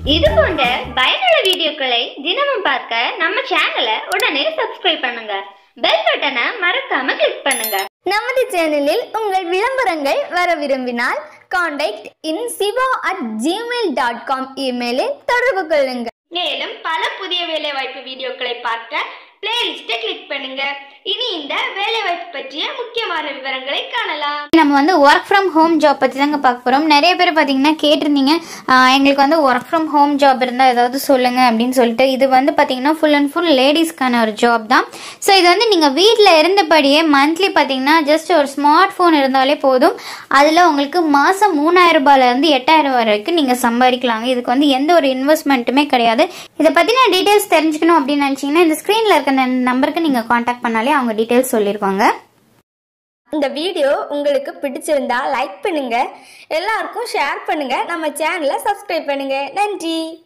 இது போன்ற பயனுள்ள வீடியோக்களை தினமும் பார்க்க நம்ம சேனலை உடனே சப்ஸ்கிரைப் பண்ணுங்க பெல் பட்டனை மறக்காம கிளிக் பண்ணுங்க நமது சேனலில் உங்கள் விளம்பரங்கள் வர விரும்பினால் contact in Siva at Gmail dot com இமெயிலில் தொடர்பு கொள்ளுங்கள் மேலும் பல புதிய வேலைவாய்ப்பு வீடியோக்களை பார்க்க பிளேலிஸ்ட்டை கிளிக் பண்ணுங்க இனி இந்த வேலைவாய்ப்பு பற்றிய முக்கியமான விவரங்களை காணலாம் நம்ம வந்து ஒர்க் ஃப்ரம் ஹோம் ஜாப் பற்றி தாங்க பார்க்க போகிறோம் நிறைய பேர் பார்த்தீங்கன்னா கேட்டிருந்தீங்க ஆஹ் எங்களுக்கு வந்து ஒர்க் ஃப்ரம் ஹோம் ஜாப் இருந்தால் ஏதாவது சொல்லுங்க அப்படின்னு சொல்லிட்டு இது வந்து பார்த்தீங்கன்னா ஃபுல் அண்ட் ஃபுல் லேடிஸ்க்கான ஒரு ஜாப் தான் ஸோ இது வந்து நீங்கள் வீட்டில் இருந்தபடியே மந்த்லி பார்த்தீங்கன்னா ஜஸ்ட் ஒரு ஸ்மார்ட் ஃபோன் இருந்தாலே போதும் அதில் உங்களுக்கு மாதம் மூணாயிரம் ரூபாயிலேருந்து எட்டாயிரம் வரைக்கும் நீங்கள் சம்பாதிக்கலாங்க இதுக்கு வந்து எந்த ஒரு இன்வெஸ்ட்மெண்ட்டுமே கிடையாது இதை பற்றின டீட்டெயில்ஸ் தெரிஞ்சுக்கணும் அப்படின்னு நினச்சிங்கன்னா இந்த ஸ்க்ரீனில் இருக்க நம்பருக்கு நீங்கள் காண்டாக்ட் பண்ணாலே அவங்க டீட்டெயில்ஸ் சொல்லியிருப்பாங்க இந்த வீடியோ உங்களுக்கு பிடிச்சிருந்தா லைக் பண்ணுங்க எல்லாருக்கும் ஷேர் பண்ணுங்க நம்ம சேனலை சப்ஸ்கிரைப் பண்ணுங்க நன்றி